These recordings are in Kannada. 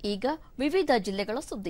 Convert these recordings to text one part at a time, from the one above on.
ಈಗ ವಿವಿಧ ಜಿಲ್ಲೆಗಳ ಸುದ್ದಿ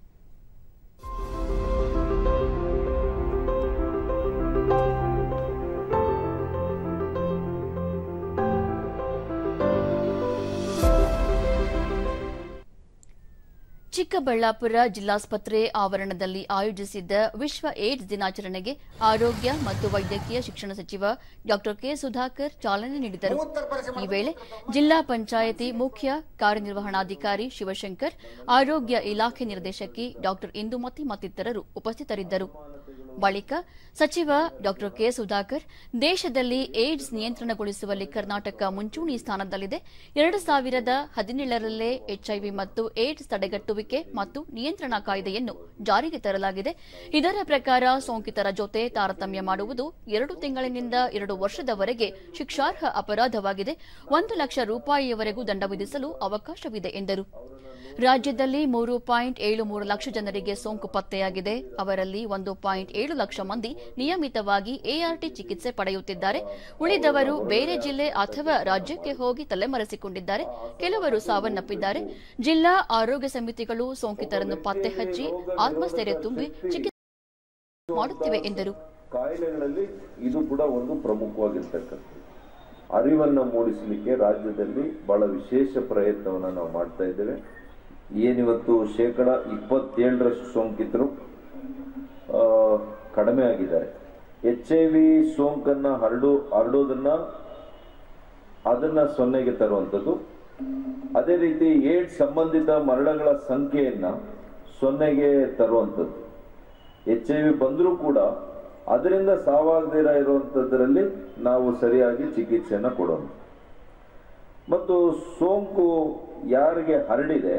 ಚಿಕ್ಕಬಳ್ಳಾಪುರ ಜಿಲ್ಲಾಸ್ಪತ್ರೆ ಆವರಣದಲ್ಲಿ ಆಯೋಜಿಸಿದ್ದ ವಿಶ್ವ ಏಡ್ಸ್ ದಿನಾಚರಣೆಗೆ ಆರೋಗ್ಯ ಮತ್ತು ವೈದ್ಯಕೀಯ ಶಿಕ್ಷಣ ಸಚಿವ ಡಾ ಕೆ ಸುಧಾಕರ್ ಚಾಲನೆ ನೀಡಿದರು ಈ ವೇಳೆ ಜಿಲ್ಲಾ ಪಂಚಾಯಿತಿ ಮುಖ್ಯ ಕಾರ್ಯನಿರ್ವಹಣಾಧಿಕಾರಿ ಶಿವಶಂಕರ್ ಆರೋಗ್ಯ ಇಲಾಖೆ ನಿರ್ದೇಶಕಿ ಡಾ ಇಂದುಮತಿ ಮತ್ತಿತರರು ಉಪಸ್ಥಿತರಿದ್ದರು ಬಳಿಕ ಸಚಿವ ಡಾ ಕೆ ಸುಧಾಕರ್ ದೇಶದಲ್ಲಿ ಏಡ್ಸ್ ನಿಯಂತ್ರಣಗೊಳಿಸುವಲ್ಲಿ ಕರ್ನಾಟಕ ಮುಂಚೂಣಿ ಸ್ಥಾನದಲ್ಲಿದೆ ಎರಡು ಸಾವಿರದ ಹದಿನೇಳರಲ್ಲೇ ಎಚ್ಐವಿ ಮತ್ತು ಏಡ್ಸ್ ತಡೆಗಟ್ಟುವಿಕೆ ಮತ್ತು ನಿಯಂತ್ರಣ ಕಾಯ್ದೆಯನ್ನು ಜಾರಿಗೆ ತರಲಾಗಿದೆ ಇದರ ಪ್ರಕಾರ ಸೋಂಕಿತರ ಜೊತೆ ತಾರತಮ್ಯ ಮಾಡುವುದು ಎರಡು ತಿಂಗಳಿನಿಂದ ಎರಡು ವರ್ಷದವರೆಗೆ ಶಿಕ್ಷಾರ್ಹ ಅಪರಾಧವಾಗಿದೆ ಒಂದು ಲಕ್ಷ ರೂಪಾಯಿಯವರೆಗೂ ದಂಡ ವಿಧಿಸಲು ಅವಕಾಶವಿದೆ ಎಂದರು ರಾಜ್ಯದಲ್ಲಿ ಮೂರು ಪಾಯಿಂಟ್ ಏಳು ಮೂರು ಲಕ್ಷ ಜನರಿಗೆ ಸೋಂಕು ಪತ್ತೆಯಾಗಿದೆ ಅವರಲ್ಲಿ ಒಂದು ಪಾಯಿಂಟ್ ಏಳು ಲಕ್ಷ ಮಂದಿ ನಿಯಮಿತವಾಗಿ ಎಆರ್ಟಿ ಚಿಕಿತ್ಸೆ ಪಡೆಯುತ್ತಿದ್ದಾರೆ ಉಳಿದವರು ಬೇರೆ ಜಿಲ್ಲೆ ಅಥವಾ ರಾಜ್ಯಕ್ಕೆ ಹೋಗಿ ತಲೆಮರೆಸಿಕೊಂಡಿದ್ದಾರೆ ಕೆಲವರು ಸಾವನ್ನಪ್ಪಿದ್ದಾರೆ ಜಿಲ್ಲಾ ಆರೋಗ್ಯ ಸಮಿತಿಗಳು ಸೋಂಕಿತರನ್ನು ಪತ್ತೆ ಹಚ್ಚಿ ಆತ್ಮಸ್ಥೈರ್ಯ ತುಂಬಿ ಚಿಕಿತ್ಸೆ ಮಾಡುತ್ತಿವೆ ಎಂದರು ಕಾಯಿಲೆಗಳಲ್ಲಿ ಇದು ಕೂಡ ಒಂದು ಪ್ರಮುಖವಾಗಿರ್ತಕ್ಕಂಥದ್ದು ಅರಿವನ್ನು ಮೂಡಿಸಲಿಕ್ಕೆ ರಾಜ್ಯದಲ್ಲಿ ಬಹಳ ವಿಶೇಷ ಪ್ರಯತ್ನವನ್ನು ನಾವು ಮಾಡ್ತಾ ಇದ್ದೇವೆ ಏನಿವತ್ತು ಶೇಕಡ ಇಪ್ಪತ್ತೇಳರಷ್ಟು ಸೋಂಕಿತರು ಆ, ಕಡಿಮೆ ಆಗಿದ್ದಾರೆ ಎಚ್ ಐ ವಿ ಸೋಂಕನ್ನ ಹರಡು ಹರಡೋದನ್ನ ಅದನ್ನ ಸೊನ್ನೆಗೆ ತರುವಂಥದ್ದು ಅದೇ ರೀತಿ ಏಡ್ಸ್ ಸಂಬಂಧಿತ ಮರಣಗಳ ಸಂಖ್ಯೆಯನ್ನ ಸೊನ್ನೆಗೆ ತರುವಂಥದ್ದು ಎಚ್ ಐ ವಿ ಬಂದರೂ ಕೂಡ ಅದರಿಂದ ಸಾವಾಗದಿರ ಇರುವಂಥದ್ರಲ್ಲಿ ನಾವು ಸರಿಯಾಗಿ ಚಿಕಿತ್ಸೆಯನ್ನು ಕೊಡೋಣ ಮತ್ತು ಸೋಂಕು ಯಾರಿಗೆ ಹರಡಿದೆ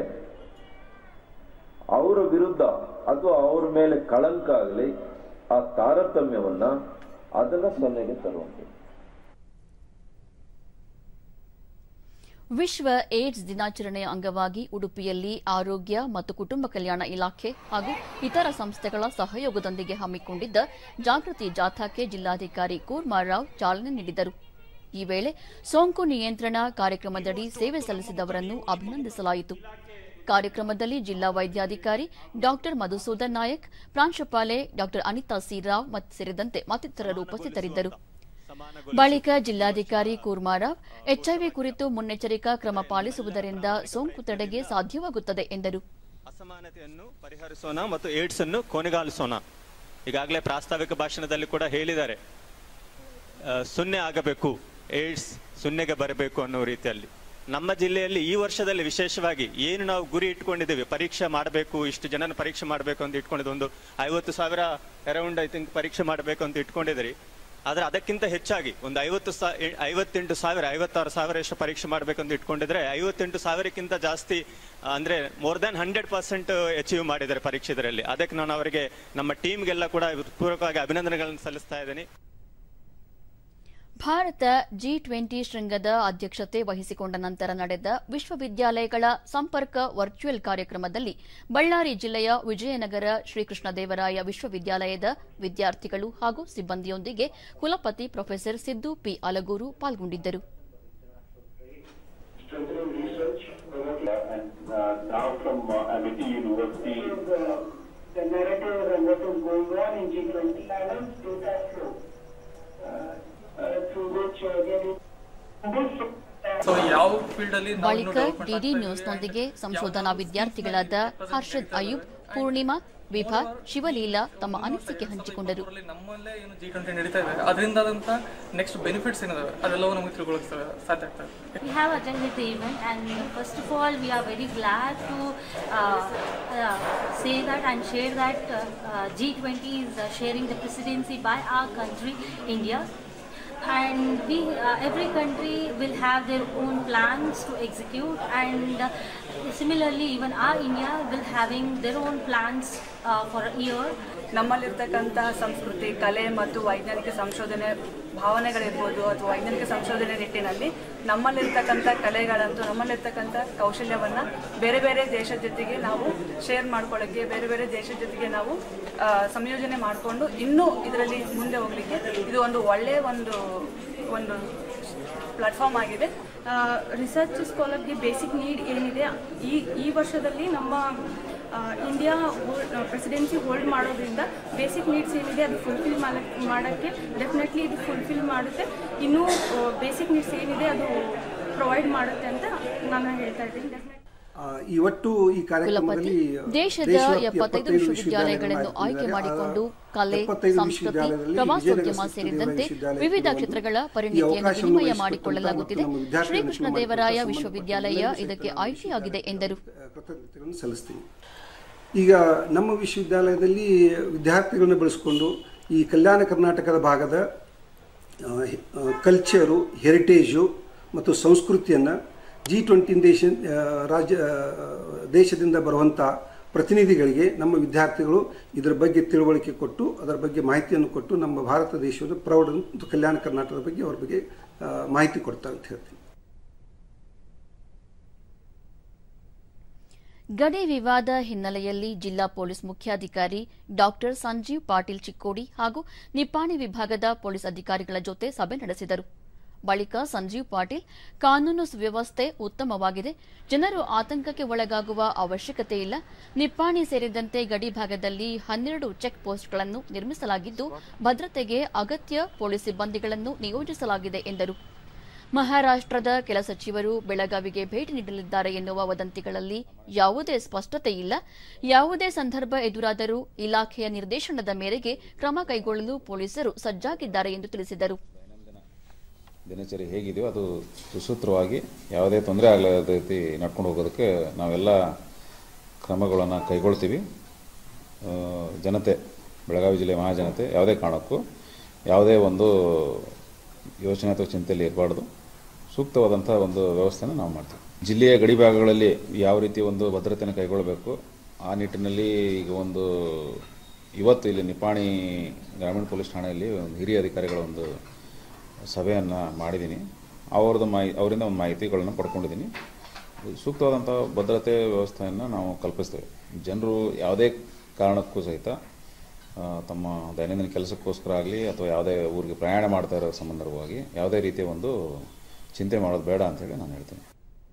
ಅವರ ವಿರುದ್ಧ ಅಥವಾ ಅವ್ರ ಮೇಲೆ ಕಳಂಕ ಆಗಲಿ ಆ ತಾರತಮ್ಯವನ್ನ ಅದನ್ನ ಸೊನ್ನೆಗೆ ತರುವಂಥದ್ದು ವಿಶ್ವ ಏಡ್ಸ್ ದಿನಾಚರಣೆಯ ಅಂಗವಾಗಿ ಉಡುಪಿಯಲ್ಲಿ ಆರೋಗ್ಯ ಮತ್ತು ಕುಟುಂಬ ಕಲ್ಯಾಣ ಇಲಾಖೆ ಹಾಗೂ ಇತರ ಸಂಸ್ಥೆಗಳ ಸಹಯೋಗದೊಂದಿಗೆ ಹಮ್ಮಿಕೊಂಡಿದ್ದ ಜಾಗೃತಿ ಜಾಥಾಕ್ಕೆ ಜಿಲ್ಲಾಧಿಕಾರಿ ಕೂರ್ಮಾರಾವ್ ಚಾಲನೆ ನೀಡಿದರು ಈ ವೇಳೆ ಸೋಂಕು ನಿಯಂತ್ರಣ ಕಾರ್ಯಕ್ರಮದಡಿ ಸೇವೆ ಸಲ್ಲಿಸಿದವರನ್ನು ಅಭಿನಂದಿಸಲಾಯಿತು ಕಾರ್ಯಕ್ರಮದಲ್ಲಿ ಜಿಲ್ಲಾ ವೈದ್ಯಾಧಿಕಾರಿ ಡಾ ಮಧುಸೂದನ್ ನಾಯಕ್ ಪ್ರಾಂಶುಪಾಲೆ ಡಾ ಅನಿತಾ ಸಿ ರಾವ್ ಮತ್ತು ಸೇರಿದಂತೆ ಮತ್ತಿತರರು ಉಪಸ್ಥಿತರಿದ್ದರು ಬಳಿಕ ಜಿಲ್ಲಾಧಿಕಾರಿ ಕೂರ್ಮಾರಾವ್ ಎಚ್ಐವಿ ಕುರಿತು ಮುನ್ನೆಚ್ಚರಿಕಾ ಕ್ರಮ ಪಾಲಿಸುವುದರಿಂದ ಸೋಂಕು ತಡೆಗೆ ಸಾಧ್ಯವಾಗುತ್ತದೆ ಎಂದರು ಅಸಮಾನತೆಯನ್ನು ಪರಿಹರಿಸೋಣ ಮತ್ತು ಏಡ್ಸ್ ಅನ್ನು ಕೊನೆಗಾಲಿಸೋಣ ಈಗಾಗಲೇ ಪ್ರಾಸ್ತಾವಿಕ ಭಾಷಣದಲ್ಲಿ ಕೂಡ ಹೇಳಿದ್ದಾರೆ ಆ, ಸೊನ್ನೆ ಆಗಬೇಕು ಏಡ್ಸ್ ಸೊನ್ನೆಗೆ ಬರಬೇಕು ಅನ್ನೋ ರೀತಿಯಲ್ಲಿ ನಮ್ಮ ಜಿಲ್ಲೆಯಲ್ಲಿ ಈ ವರ್ಷದಲ್ಲಿ ವಿಶೇಷವಾಗಿ ಏನು ನಾವು ಗುರಿ ಇಟ್ಕೊಂಡಿದ್ದೇವೆ ಪರೀಕ್ಷೆ ಮಾಡಬೇಕು ಇಷ್ಟು ಜನನ ಪರೀಕ್ಷೆ ಮಾಡಬೇಕು ಅಂತ ಇಟ್ಕೊಂಡಿದ್ದು ಒಂದು ಐವತ್ತು ಸಾವಿರ ಅರೌಂಡ್ ಐ ಥಿಂಕ್ ಪರೀಕ್ಷೆ ಮಾಡಬೇಕು ಅಂತ ಇಟ್ಕೊಂಡಿದ್ರಿ ಆದ್ರೆ ಅದಕ್ಕಿಂತ ಹೆಚ್ಚಾಗಿ ಒಂದು ಐವತ್ತು ಸಾ ಎ- ಐವತ್ತೆಂಟು ಸಾವಿರ ಐವತ್ತಾರು ಸಾವಿರ ಎಷ್ಟು ಪರೀಕ್ಷೆ ಮಾಡಬೇಕಂತ ಇಟ್ಕೊಂಡಿದ್ರೆ ಐವತ್ತೆಂಟು ಸಾವಿರಕ್ಕಿಂತ ಜಾಸ್ತಿ ಆ, ಅಂದ್ರೆ more than hundred percent achieve ಮಾಡಿದ್ದಾರೆ ಪರೀಕ್ಷೆ ಇದರಲ್ಲಿ ಅದಕ್ಕೆ ನಾನು ಅವರಿಗೆ ನಮ್ಮ ಟೀಮ್ಗೆಲ್ಲ ಕೂಡ ಪೂರ್ವಕವಾಗಿ ಅಭಿನಂದನೆಗಳನ್ನು ಸಲ್ಲಿಸ್ತಾ ಇದ್ದೀನಿ ಭಾರತ ಜಿ ಟ್ವೆಂಟಿ ಶೃಂಗದ ಅಧ್ಯಕ್ಷತೆ ವಹಿಸಿಕೊಂಡ ನಂತರ ನಡೆದ ವಿಶ್ವವಿದ್ಯಾಲಯಗಳ ಸಂಪರ್ಕ ವರ್ಚುವಲ್ ಕಾರ್ಯಕ್ರಮದಲ್ಲಿ ಬಳ್ಳಾರಿ ಜಿಲ್ಲೆಯ ವಿಜಯನಗರ ಶ್ರೀಕೃಷ್ಣದೇವರಾಯ ವಿಶ್ವವಿದ್ಯಾಲಯದ ವಿದ್ಯಾರ್ಥಿಗಳು ಹಾಗೂ ಸಿಬ್ಬಂದಿಯೊಂದಿಗೆ ಕುಲಪತಿ ಪ್ರೊಫೆಸರ್ ಸಿದ್ದು ಪಿ ಅಲಗೂರು ಪಾಲ್ಗೊಂಡಿದ್ದರು strengthening research and uh, now from uh, Amity University. the narrative and what is going on in G20 balance data flow, uh, uh, through which uh, there is this. So ಯಾವ ಫೀಲ್ಡ್ ಅಲ್ಲಿ ನಾವು ಬಳಿಕ development ಡಿಡಿ ಆಗ್ತಾ ನ್ಯೂಸ್ನೊಂದಿಗೆ ಇದ್ದೇವೆ, ಸಂಶೋಧನಾ ಯಾವ ವಿದ್ಯಾರ್ಥಿಗಳಾದ present ಹರ್ಷದ್ ಇದೆ, Ayub and Purnima Vibha overall Shivaleela ತಮ್ಮ ಅನಿಸಿಕೆ So, ಹಂಚಿಕೊಂಡರು ಇಪ್ಪತ್ತೊಂದರಲ್ಲಿ ನಮ್ಮಲ್ಲೇ ಏನು ಜಿ ಟ್ವೆಂಟಿ ನಡೀತಾ ಇದೆ ಅದರಿಂದಾದಂತ ನೆಕ್ಸ್ಟ್ ಬೆನಿಫಿಟ್ಸ್ ಏನಿದಾವೆ ಅದೆಲ್ಲವೂ ನಮಗೆ ತಿಳ್ಕೊಳ್ಳೋಕೆ ಸಾಧ್ಯ ಆಗ್ತದೆ We have attended the event, and first of all, we are very glad to uh, uh, say that and share that uh, uh, G20 is uh, sharing the presidency by our country, India. And we, uh, every country will have their own plans to execute, and uh, similarly, even our India will having their own plans uh, for a year. ನಮ್ಮಲ್ಲಿರ್ತಕ್ಕಂತಹ ಸಂಸ್ಕೃತಿ ಕಲೆ ಮತ್ತು ವೈಜ್ಞಾನಿಕ ಸಂಶೋಧನೆ ಭಾವನೆಗಳಿರ್ಬೋದು ಅಥವಾ ವೈಜ್ಞಾನಿಕ ಸಂಶೋಧನೆ ನಿಟ್ಟಿನಲ್ಲಿ ನಮ್ಮಲ್ಲಿರ್ತಕ್ಕಂಥ ಕಲೆಗಳಂತೂ ನಮ್ಮಲ್ಲಿರ್ತಕ್ಕಂಥ ಕೌಶಲ್ಯವನ್ನು ಬೇರೆ ಬೇರೆ ದೇಶದ ಜೊತೆಗೆ ನಾವು ಶೇರ್ ಮಾಡ್ಕೊಳ್ಳೋಕ್ಕೆ ಬೇರೆ ಬೇರೆ ದೇಶದ ಜೊತೆಗೆ ನಾವು ಆ, ಸಂಯೋಜನೆ ಮಾಡಿಕೊಂಡು ಇನ್ನೂ ಇದರಲ್ಲಿ ಮುಂದೆ ಹೋಗಲಿಕ್ಕೆ ಇದು ಒಂದು ಒಳ್ಳೆಯ ಒಂದು ಒಂದು ಪ್ಲಾಟ್ಫಾರ್ಮ್ ಆಗಿದೆ ರಿಸರ್ಚ್ ಸ್ಕಾಲರ್ಗೆ ಬೇಸಿಕ್ ನೀಡ್ ಏನಿದೆ ಈ ಈ ವರ್ಷದಲ್ಲಿ ನಮ್ಮ ಇಂಡಿಯಾ ಪ್ರೆಸಿಡೆನ್ಸಿ ಹೋಲ್ಡ್ ಮಾಡೋದ್ರಿಂದ ಬೇಸಿಕ್ ನೀಡ್ಸ್ ಏನಿದೆ ಅದು ಫುಲ್ಫಿಲ್ ಮಾಡೋಕ್ಕೆ ಡೆಫಿನೆಟ್ಲಿ ಇದು ಫುಲ್ಫಿಲ್ ಮಾಡುತ್ತೆ ಇನ್ನೂ ಬೇಸಿಕ್ ನೀಡ್ಸ್ ಏನಿದೆ ಅದು ಪ್ರೊವೈಡ್ ಮಾಡುತ್ತೆ ಅಂತ ನಾನು ಹೇಳ್ತಾ ಇದ್ದೀನಿ ಡೆಫಿನೆಟ್ ಆ, ಈ ಒಟ್ಟು ಈ ಕಾರ್ಯಕ್ರಮದಲ್ಲಿ ಕುಲಪತಿ ದೇಶದ ದೇಶವ್ಯಾಪಿ ಎಪ್ಪತ್ತೈದು ವಿಶ್ವವಿದ್ಯಾಲಯಗಳನ್ನು ಆಯ್ಕೆ ಮಾಡಿಕೊಂಡು ಕಲೆ ಎಪ್ಪತ್ತೈದು ಸಂಸ್ಕೃತಿ ವಿಶ್ವವಿದ್ಯಾಲಯದಲ್ಲಿ ಪ್ರವಾಸೋದ್ಯಮ ವಿಜಯನಗರ ಸೇರಿದಂತೆ ವಿಶ್ವವಿದ್ಯಾಲಯಕ್ಕೆ ವಿವಿಧ ಬಂದು ಕ್ಷೇತ್ರಗಳ ಈ ಪರಿಣಿತಿಯನ್ನು ಅವಕಾಶವನ್ನು ವಿನಿಮಯ ವಹಿಸಿಕೊಟ್ಟಂತ ಮಾಡಿಕೊಳ್ಳಲಾಗುತ್ತಿದೆ ಮತ್ತು ನಮ್ಮ ವಿದ್ಯಾರ್ಥಿಗಳನ್ನು ಶ್ರೀಕೃಷ್ಣದೇವರಾಯ ಸಂಬಂಧಪಟ್ಟ ವಿಶ್ವವಿದ್ಯಾಲಯ ಸಂಬಂಧಪಟ್ಟ ಇದಕ್ಕೆ ಎಲ್ಲ ಆಯ್ಕೆಯಾಗಿದೆ ಎಂದರು ಕೃತಜ್ಞತೆಗಳನ್ನು ಸಲ್ಲಿಸ್ತೀನಿ ಈಗ ನಮ್ಮ ವಿಶ್ವವಿದ್ಯಾಲಯದಲ್ಲಿ ವಿದ್ಯಾರ್ಥಿಗಳನ್ನು ಬೆಳೆಸ್ಕೊಂಡು ಈ ಕಲ್ಯಾಣ ಕರ್ನಾಟಕದ ಭಾಗದ ಕಲ್ಚರು ಹೆರಿಟೇಜು ಮತ್ತು ಸಂಸ್ಕೃತಿಯನ್ನು ಜಿ ಟ್ವೆಂಟಿ ದೇಶ ಆ, ರಾಜ್ಯ ಆ, ದೇಶದಿಂದ ಬರುವಂಥ ಪ್ರತಿನಿಧಿಗಳಿಗೆ ನಮ್ಮ ವಿದ್ಯಾರ್ಥಿಗಳು ಇದರ ಬಗ್ಗೆ ತಿಳುವಳಿಕೆ ಕೊಟ್ಟು ಅದರ ಬಗ್ಗೆ ಮಾಹಿತಿಯನ್ನು ಕೊಟ್ಟು ನಮ್ಮ ಭಾರತ ದೇಶದ ಪ್ರೌಢ ಮತ್ತು ಕಲ್ಯಾಣ ಕರ್ನಾಟಕದ ಬಗ್ಗೆ ಅವ್ರ ಬಗ್ಗೆ ಆ, ಮಾಹಿತಿ ಕೊಡ್ತಾರೆ ಅಂತ ಹೇಳ್ತೀನಿ ಗಡಿ ವಿವಾದ ಹಿನ್ನೆಲೆಯಲ್ಲಿ ಜಿಲ್ಲಾ ಪೊಲೀಸ್ ಮುಖ್ಯಾಧಿಕಾರಿ ಡಾಕ್ಟರ್ ಸಂಜೀವ್ ಪಾಟೀಲ್ ಚಿಕ್ಕೋಡಿ ಹಾಗೂ ನಿಪ್ಪಾಣಿ ವಿಭಾಗದ ಪೊಲೀಸ್ ಅಧಿಕಾರಿಗಳ ಜೊತೆ ಸಭೆ ನಡೆಸಿದರು ಬಳಿಕ ಸಂಜೀವ್ ಪಾಟೀಲ್ ಕಾನೂನು ಸುವ್ಯವಸ್ಥೆ ಉತ್ತಮವಾಗಿದೆ ಜನರು ಆತಂಕಕ್ಕೆ ಒಳಗಾಗುವ ಅವಶ್ಯಕತೆ ಇಲ್ಲ ನಿಪ್ಪಾಣಿ ಸೇರಿದಂತೆ ಗಡಿ ಭಾಗದಲ್ಲಿ ಹನ್ನೆರಡು ಚೆಕ್ ಪೋಸ್ಟ್ಗಳನ್ನು ನಿರ್ಮಿಸಲಾಗಿದ್ದು ಭದ್ರತೆಗೆ ಅಗತ್ಯ ಪೊಲೀಸ್ ಸಿಬ್ಬಂದಿಗಳನ್ನು ನಿಯೋಜಿಸಲಾಗಿದೆ ಎಂದರು ಮಹಾರಾಷ್ಟ್ರದ ಕೆಲ ಸಚಿವರು ಬೆಳಗಾವಿಗೆ ಭೇಟಿ ನೀಡಲಿದ್ದಾರೆ ಎನ್ನುವ ವದಂತಿಗಳಲ್ಲಿ ಯಾವುದೇ ಸ್ಪಷ್ಟತೆ ಇಲ್ಲ ಯಾವುದೇ ಸಂದರ್ಭ ಎದುರಾದರೂ ಇಲಾಖೆಯ ನಿರ್ದೇಶನದ ಮೇರೆಗೆ ಕ್ರಮ ಕೈಗೊಳ್ಳಲು ಪೊಲೀಸರು ಸಜ್ಜಾಗಿದ್ದಾರೆ ಎಂದು ತಿಳಿಸಿದರು ದಿನಚರಿ ಹೇಗಿದೆಯೋ ಅದು ಸುಸೂತ್ರವಾಗಿ ಯಾವುದೇ ತೊಂದರೆ ಆಗಲಾರದ ರೀತಿ ನಡ್ಕೊಂಡು ಹೋಗೋದಕ್ಕೆ ನಾವೆಲ್ಲ ಕ್ರಮಗಳನ್ನು ಕೈಗೊಳ್ತೀವಿ ಆ, ಜನತೆ ಬೆಳಗಾವಿ ಜಿಲ್ಲೆ ಮಹಾಜನತೆ ಯಾವುದೇ ಕಾರಣಕ್ಕೂ ಯಾವುದೇ ಒಂದು ಯೋಚನೆ ಅಥವಾ ಚಿಂತೆಯಲ್ಲಿ ಇರಬಾರ್ದು ಸೂಕ್ತವಾದಂಥ ಒಂದು ವ್ಯವಸ್ಥೆನ ನಾವು ಮಾಡ್ತೀವಿ ಜಿಲ್ಲೆಯ ಗಡಿ ಭಾಗಗಳಲ್ಲಿ ಯಾವ ರೀತಿ ಒಂದು ಭದ್ರತೆಯನ್ನು ಕೈಗೊಳ್ಳಬೇಕು ಆ ನಿಟ್ಟಿನಲ್ಲಿ ಈಗ ಒಂದು ಇವತ್ತು ಇಲ್ಲಿ ನಿಪಾಣಿ ಗ್ರಾಮೀಣ ಪೊಲೀಸ್ ಠಾಣೆಯಲ್ಲಿ ಒಂದು ಹಿರಿಯ ಅಧಿಕಾರಿಗಳ ಒಂದು ಸಭೆಯನ್ನು ಮಾಡಿದ್ದೀನಿ ಅವ್ರದ್ದು ಮಾಹಿ ಅವರಿಂದ ಒಂದು ಮಾಹಿತಿಗಳನ್ನು ಪಡ್ಕೊಂಡಿದ್ದೀನಿ ಸೂಕ್ತವಾದಂಥ ಭದ್ರತೆ ವ್ಯವಸ್ಥೆಯನ್ನು ನಾವು ಕಲ್ಪಿಸ್ತೇವೆ ಜನರು ಯಾವುದೇ ಕಾರಣಕ್ಕೂ ಸಹಿತ ಆ, ತಮ್ಮ ದೈನಂದಿನ ಕೆಲಸಕ್ಕೋಸ್ಕರ ಆಗಲಿ ಅಥವಾ ಯಾವುದೇ ಊರಿಗೆ ಪ್ರಯಾಣ ಮಾಡ್ತಾ ಇರೋ ಸಂಬಂಧವಾಗಿ ಯಾವುದೇ ರೀತಿಯ ಒಂದು ಚಿಂತೆ ಮಾಡೋದು ಬೇಡ ಅಂತೇಳಿ ನಾನು ಹೇಳ್ತೀನಿ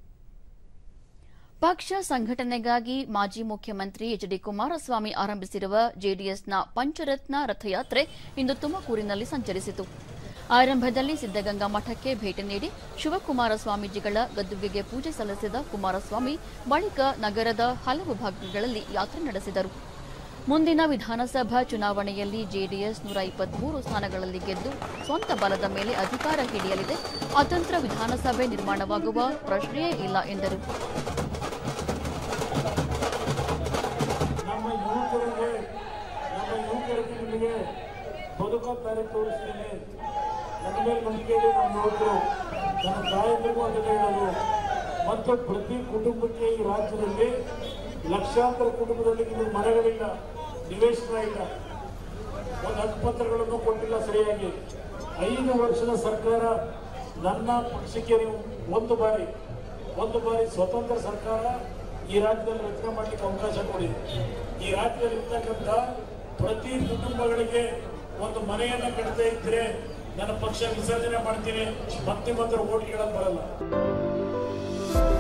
ಪಕ್ಷ ಸಂಘಟನೆಗಾಗಿ ಮಾಜಿ ಮುಖ್ಯಮಂತ್ರಿ ಎಚ್ ಡಿ ಕುಮಾರಸ್ವಾಮಿ ಆರಂಭಿಸಿರುವ ಜೆಡಿಎಸ್ನ ಪಂಚರತ್ನ ರಥಯಾತ್ರೆ ಇಂದು ತುಮಕೂರಿನಲ್ಲಿ ಸಂಚರಿಸಿತು ಆರಂಭದಲ್ಲಿ ಸಿದ್ದಗಂಗಾ ಮಠಕ್ಕೆ ಭೇಟಿ ನೀಡಿ ಶಿವಕುಮಾರ ಸ್ವಾಮೀಜಿಗಳ ಗದ್ದುಗೆಗೆ ಪೂಜೆ ಸಲ್ಲಿಸಿದ ಕುಮಾರಸ್ವಾಮಿ ಬಳಿಕ ನಗರದ ಹಲವು ಭಾಗಗಳಲ್ಲಿ ಯಾತ್ರೆ ನಡೆಸಿದರು ಮುಂದಿನ ವಿಧಾನಸಭಾ ಚುನಾವಣೆಯಲ್ಲಿ ಜೆಡಿಎಸ್ ನೂರ ಇಪ್ಪತ್ಮೂರು ಸ್ಥಾನಗಳಲ್ಲಿ ಗೆದ್ದು ಸ್ವಂತ ಬಲದ ಮೇಲೆ ಅಧಿಕಾರ ಹಿಡಿಯಲಿದೆ ಅತಂತ್ರ ವಿಧಾನಸಭೆ ನಿರ್ಮಾಣವಾಗುವ ಪ್ರಶ್ನೆಯೇ ಇಲ್ಲ ಎಂದರು ನಮ್ಮ ಯುವಕರಿಗೆ ನಮ್ಮ ಯುವಕರಿಗೆ ನಿಮಗೆ ಬದುಕೋ ದಾರಿ ತೋರಿಸ್ತೀನಿ ನನ್ನ ಮೇಲೆ ನಂಬಿಕೆ ಇದೆ ನಮ್ಮ ಯುವಕರು ನನ್ನ ತಾಯಂದಿರಿಗೂ ಅದನ್ನೇ ಹೇಳೋದು ಮತ್ತು ಪ್ರತಿ ಕುಟುಂಬಕ್ಕೆ ಈ ರಾಜ್ಯದಲ್ಲಿ ಲಕ್ಷಾಂತರ ಕುಟುಂಬದಲ್ಲಿ ನಿಮಗೆ ಮನೆಗಳಿಲ್ಲ ನಿವೇಶನ ಇಲ್ಲ ಒಂದು ಹಕ್ಕುಪತ್ರಗಳನ್ನು ಕೊಟ್ಟಿಲ್ಲ ಸರಿಯಾಗಿ ಐದು ವರ್ಷದ ಸರ್ಕಾರ ನನ್ನ ಪಕ್ಷಕ್ಕೆ ನೀವು ಒಂದು ಬಾರಿ ಒಂದು ಬಾರಿ ಸ್ವತಂತ್ರ ಸರ್ಕಾರ ಈ ರಾಜ್ಯದಲ್ಲಿ ರಚನೆ ಮಾಡಲಿಕ್ಕೆ ಅವಕಾಶ ಕೊಡಿ ಈ ರಾಜ್ಯದಲ್ಲಿ ಇರ್ತಕ್ಕಂಥ ಪ್ರತಿ ಕುಟುಂಬಗಳಿಗೆ ಒಂದು ಮನೆಯನ್ನ ಕಟ್ತಾ ಇದ್ರೆ ನನ್ನ ಪಕ್ಷ ವಿಸರ್ಜನೆ ಮಾಡ್ತೀನಿ ಮತ್ತೆ ಮಾತ್ರ ಓಟ್ ಕೇಳಕ್ ಬರಲ್ಲ